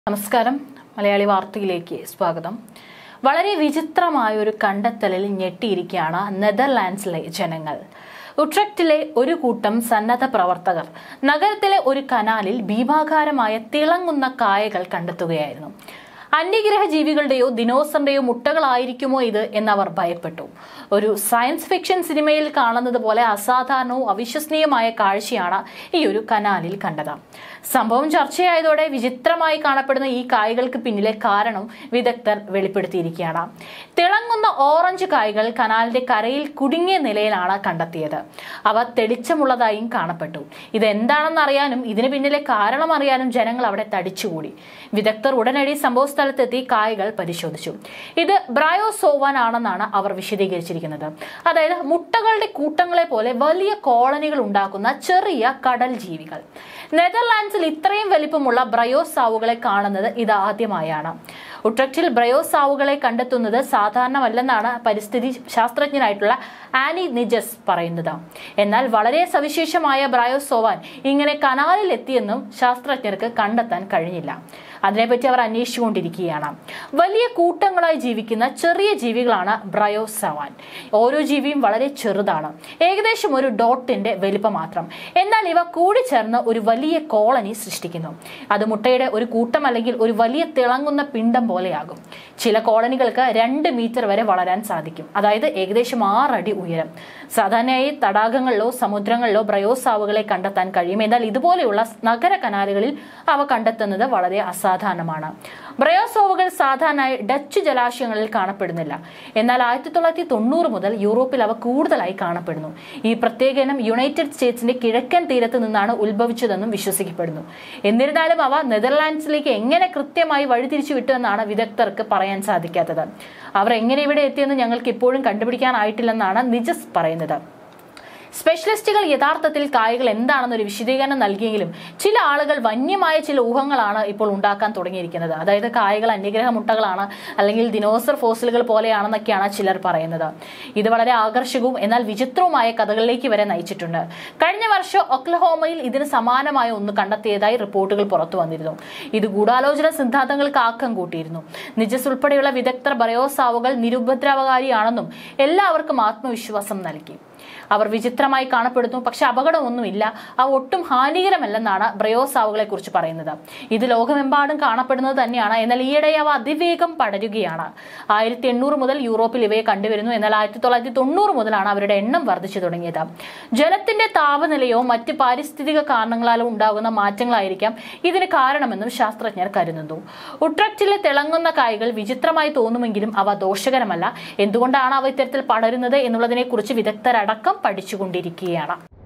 നമസ്കാരം മലയാളി വാർത്തയിലേക്ക് സ്വാഗതം വളരെ വിചിത്രമായ ഒരു കണ്ടെത്തലിൽ ഞെട്ടിയിരിക്കുകയാണ് നെതർലാൻഡ്സിലെ ജനങ്ങൾ ഉട്രക്റ്റിലെ ഒരു കൂട്ടം സന്നദ്ധ പ്രവർത്തകർ നഗരത്തിലെ ഒരു കനാലിൽ ഭീമാകാരമായ തിളങ്ങുന്ന കായകൾ കണ്ടെത്തുകയായിരുന്നു അന്യഗ്രഹ ജീവികളുടെയോ ദിനോസറിന്റെയോ മുട്ടകളായിരിക്കുമോ ഇത് എന്നവർ ഭയപ്പെട്ടു ഒരു സയൻസ് ഫിക്ഷൻ സിനിമയിൽ കാണുന്നത് പോലെ അസാധാരണവും അവിശ്വസനീയമായ കാഴ്ചയാണ് ഈ ഒരു കനാലിൽ കണ്ടത് സംഭവം ചർച്ചയായതോടെ വിചിത്രമായി കാണപ്പെടുന്ന ഈ കായ്കൾക്ക് പിന്നിലെ കാരണം വിദഗ്ധർ വെളിപ്പെടുത്തിയിരിക്കുകയാണ് തിളങ്ങുന്ന ഓറഞ്ച് കായ്കൾ കനാലിന്റെ കരയിൽ കുടുങ്ങിയ നിലയിലാണ് കണ്ടെത്തിയത് അവ തെളിച്ചമുള്ളതായും കാണപ്പെട്ടു ഇതെന്താണെന്ന് അറിയാനും ഇതിന് പിന്നിലെ കാരണം അറിയാനും ജനങ്ങൾ അവിടെ തടിച്ചുകൂടി വിദഗ്ധർ ഉടനടി സംഭവ സ്ഥലത്തെത്തി കായകൾ പരിശോധിച്ചു ഇത് ബ്രയോസോവാൻ ആണെന്നാണ് അവർ വിശദീകരിച്ചിരിക്കുന്നത് അതായത് മുട്ടകളുടെ കൂട്ടങ്ങളെ പോലെ വലിയ കോളനികൾ ഉണ്ടാക്കുന്ന ചെറിയ കടൽ ജീവികൾ നെതർലാൻഡ്സിൽ ഇത്രയും വലിപ്പമുള്ള ബ്രയോസാവുകളെ കാണുന്നത് ഇത് ആദ്യമായാണ് ഉട്രക്റ്റിൽ ബ്രയോസാവുകളെ കണ്ടെത്തുന്നത് സാധാരണമല്ലെന്നാണ് പരിസ്ഥിതി ശാസ്ത്രജ്ഞനായിട്ടുള്ള ആനി നിജസ് പറയുന്നത് എന്നാൽ വളരെ സവിശേഷമായ ബ്രയോസോവാൻ ഇങ്ങനെ കനാലിൽ എത്തിയെന്നും ശാസ്ത്രജ്ഞർക്ക് കണ്ടെത്താൻ കഴിഞ്ഞില്ല അതിനെപ്പറ്റി അവർ അന്വേഷിച്ചുകൊണ്ടിരിക്കുകയാണ് വലിയ കൂട്ടങ്ങളായി ജീവിക്കുന്ന ചെറിയ ജീവികളാണ് ബ്രയോസവാൻ ഓരോ ജീവിയും വളരെ ചെറുതാണ് ഏകദേശം ഒരു ഡോട്ടിന്റെ വലിപ്പം മാത്രം എന്നാൽ ഇവ കൂടിച്ചേർന്ന് ഒരു വലിയ കോളനി സൃഷ്ടിക്കുന്നു അത് മുട്ടയുടെ ഒരു കൂട്ടം അല്ലെങ്കിൽ ഒരു വലിയ തിളങ്ങുന്ന പിണ്ടം പോലെയാകും ചില കോളനികൾക്ക് രണ്ട് മീറ്റർ വരെ വളരാൻ സാധിക്കും അതായത് ഏകദേശം ആറടി ഉയരം സാധാരണയായി തടാകങ്ങളിലോ സമുദ്രങ്ങളിലോ ബ്രയോസാവുകളെ കണ്ടെത്താൻ കഴിയും എന്നാൽ ഇതുപോലെയുള്ള നഗര കനാലുകളിൽ അവ കണ്ടെത്തുന്നത് വളരെ അസാധാരണമാണ് ബ്രയോസോവുകൾ സാധാരണയായി ഡച്ച് ജലാശയങ്ങളിൽ കാണപ്പെടുന്നില്ല എന്നാൽ ആയിരത്തി തൊള്ളായിരത്തി തൊണ്ണൂറ് മുതൽ യൂറോപ്പിൽ അവ കൂടുതലായി കാണപ്പെടുന്നു ഈ പ്രത്യേക ഇനം യുണൈറ്റഡ് സ്റ്റേറ്റ്സിന്റെ കിഴക്കൻ തീരത്ത് നിന്നാണ് ഉത്ഭവിച്ചതെന്നും വിശ്വസിക്കപ്പെടുന്നു എന്നിരുന്നാലും അവ നെതർലാൻഡ്സിലേക്ക് എങ്ങനെ കൃത്യമായി വഴിതിരിച്ചു വിട്ടു എന്നാണ് വിദഗ്ധർക്ക് പറയാൻ സാധിക്കാത്തത് അവർ എങ്ങനെ ഇവിടെ എത്തിയെന്ന് ഞങ്ങൾക്ക് ഇപ്പോഴും കണ്ടുപിടിക്കാനായിട്ടില്ലെന്നാണ് നിജസ് പറയുന്നത് സ്പെഷ്യലിസ്റ്റുകൾ യഥാർത്ഥത്തിൽ കായകൾ എന്താണെന്നൊരു വിശദീകരണം നൽകിയെങ്കിലും ചില ആളുകൾ വന്യമായ ചില ഊഹങ്ങളാണ് ഇപ്പോൾ ഉണ്ടാക്കാൻ തുടങ്ങിയിരിക്കുന്നത് അതായത് കായകൾ അന്യഗ്രഹ മുട്ടകളാണ് അല്ലെങ്കിൽ ദിനോസർ ഫോസിലുകൾ പോലെയാണെന്നൊക്കെയാണ് ചിലർ പറയുന്നത് ഇത് വളരെ ആകർഷകവും എന്നാൽ വിചിത്രവുമായ കഥകളിലേക്ക് വരെ നയിച്ചിട്ടുണ്ട് കഴിഞ്ഞ വർഷം ഒക്ലഹോമയിൽ ഇതിന് സമാനമായ ഒന്ന് കണ്ടെത്തിയതായി റിപ്പോർട്ടുകൾ പുറത്തു വന്നിരുന്നു ഇത് ഗൂഢാലോചന സിദ്ധാന്തങ്ങൾക്ക് ആക്കം കൂട്ടിയിരുന്നു നിജസ് ഉൾപ്പെടെയുള്ള വിദഗ്ധർ ബയോസാവുകൾ നിരുപദ്രവകാരിയാണെന്നും എല്ലാവർക്കും ആത്മവിശ്വാസം നൽകി അവർ വിചിത്രമായി കാണപ്പെടുന്നു പക്ഷെ അപകടമൊന്നുമില്ല അവ ഒട്ടും ഹാനികരമല്ലെന്നാണ് ബ്രയോസാവുകളെ കുറിച്ച് പറയുന്നത് ഇത് ലോകമെമ്പാടും കാണപ്പെടുന്നത് തന്നെയാണ് എന്നാൽ ഈയിടെ അവ അതിവേഗം പടരുകയാണ് ആയിരത്തി എണ്ണൂറ് മുതൽ യൂറോപ്പിൽ ഇവയെ കണ്ടുവരുന്നു എന്നാൽ ആയിരത്തി തൊള്ളായിരത്തി തൊണ്ണൂറ് മുതലാണ് അവരുടെ എണ്ണം വർദ്ധിച്ചു തുടങ്ങിയത് ജലത്തിന്റെ താപനിലയോ മറ്റ് പാരിസ്ഥിതിക കാരണങ്ങളാലോ ഉണ്ടാകുന്ന മാറ്റങ്ങളായിരിക്കാം ഇതിന് കാരണമെന്നും ശാസ്ത്രജ്ഞർ കരുതുന്നു ഉട്രക്റ്റിലെ തിളങ്ങുന്ന കായ്കൾ വിചിത്രമായി തോന്നുമെങ്കിലും അവ ദോഷകരമല്ല എന്തുകൊണ്ടാണ് അവ ഇത്തരത്തിൽ പടരുന്നത് എന്നുള്ളതിനെ കുറിച്ച് വിദഗ്ധരടക്കം പഠിച്ചുകൊണ്ടിരിക്കുകയാണ്